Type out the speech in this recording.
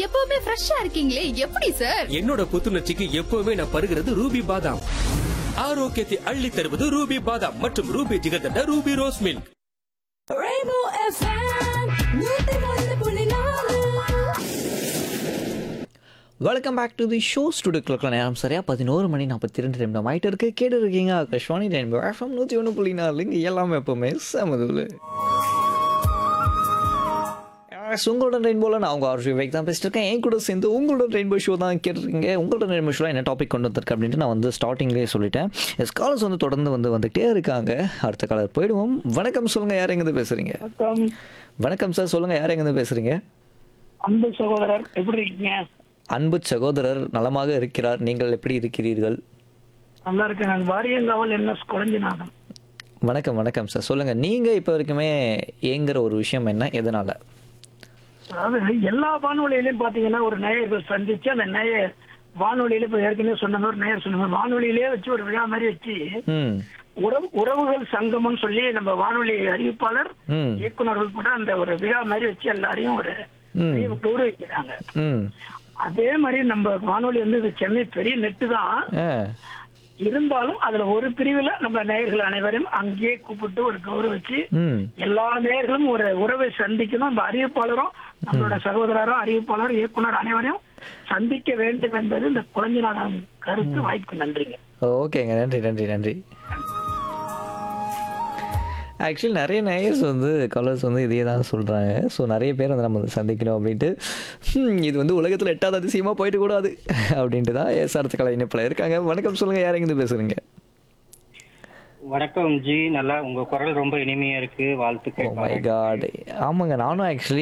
எப்பவுமே ஃப்ரெஷ்ஷா இருக்கீங்களே எப்படி சார் என்னோட புத்துணர்ச்சிக்கு எப்பவுமே நான் பருகிறது ரூபி பாதாம் ஆரோக்கியத்தை அள்ளி தருவது ரூபி பாதாம் மற்றும் Ruby jigarthanda Ruby rose milk Rainbow FM, நூத்தி ஒன்று புள்ளி நாலு. Welcome back to the show ஸ்டுடியோக்களுக்கு நேரம் சரியா பதினோரு மணி நாற்பத்தி ரெண்டு நிமிடம் ஆகிட்டு இருக்கு கேட்டு இருக்கீங்க ஆகாஷ்வாணி ரெயின்போ எஃப்எம் நூற்றி ஒன்று புள்ளி நாலு இங்கே எல்லாமே எப்பவுமே சமதுல உங்களோட ரெயின்போவில் நான் உங்கள் ஆர்ஜி வைக் தான் பேசிட்டு இருக்கேன் என் கூட சேர்ந்து உங்களோட ரெயின்போ ஷோ தான் கேட்டுருக்கீங்க உங்களோட ரெயின்போ ஷோ என்ன டாபிக் கொண்டு வந்திருக்கு அப்படின்ட்டு நான் வந்து ஸ்டார்டிங்லேயே சொல்லிட்டேன் எஸ் காலர்ஸ் வந்து தொடர்ந்து வந்து வந்துகிட்டே இருக்காங்க அடுத்த காலர் போயிடுவோம் வணக்கம் சொல்லுங்கள் யார் எங்கேருந்து பேசுகிறீங்க வணக்கம் வணக்கம் சார் சொல்லுங்கள் யார் எங்கேருந்து பேசுகிறீங்க அன்பு சகோதரர் எப்படி இருக்கீங்க அன்பு சகோதரர் நலமாக இருக்கிறார் நீங்கள் எப்படி இருக்கிறீர்கள் நல்லா இருக்கேன் நான் வாரியங்காவல் என்ன குழஞ்சிநாதன் வணக்கம் வணக்கம் சார் சொல்லுங்கள் நீங்கள் இப்போ வரைக்குமே ஏங்குற ஒரு விஷயம் என்ன எதனால் அதாவது எல்லா வானொலியிலையும் பாத்தீங்கன்னா ஒரு நேயர்கள் சந்திச்சு அந்த நேயர் வானொலியில இப்ப ஏற்கனவே சொன்ன மாதிரி நேயர் சொன்ன மாதிரி வானொலியிலே வச்சு ஒரு விழா மாதிரி வச்சு ம் உறவு உறவுகள் சங்கமம்னு சொல்லி நம்ம வானொலி அறிவிப்பாளர் ம் இயக்குனர்கள் கூட அந்த ஒரு விழா மாதிரி வச்சு எல்லாரையும் ஒரு ம். கௌரவிக்கிறாங்க ம் அதே மாதிரி நம்ம வானொலி வந்து இது சென்னை பெரிய நெட்டு தான் ஆ இருந்தாலும் அதுல ஒரு பிரிவுல நம்ம நேயர்கள் அனைவரும் அங்கேயே கூப்பிட்டு ஒரு கௌரவிச்சு ம் எல்லா நேயர்களும் ஒரு உறவை சந்திக்கணும் அந்த அறிவிப்பாளரும் நம்மளோட சகோதரரும் அறிவிப்பாளர் இயக்குனர் அனைவரையும் சந்திக்க வேண்டும் என்பது இந்த குழந்தைநாதன் கருத்து வாய்ப்பு நன்றிங்க ஓகேங்க நன்றி நன்றி நன்றி ஆக்சுவலி நிறைய நேயர்ஸ் வந்து கலர்ஸ் வந்து இதே தான் சொல்கிறாங்க ஸோ நிறைய பேர் வந்து நம்ம வந்து சந்திக்கணும் அப்படின்ட்டு ஹம், இது வந்து உலகத்தில் எட்டாவது அதிசயமாக போயிட்டு கூடாது அப்படின்ட்டு தான் எஸ் அடுத்த கலை இணைப்பில் இருக்காங்க வணக்கம் சொல்லுங்கள் யார் எங்கேருந்து பேசுகிறீங்க வணக்கம் ஜி நல்லா உங்க குரல் ரொம்ப இனிமையா இருக்கு ஓ வாழ்த்துக்கள் மை காட் ஆமாங்க நானும் ஆக்சுவலி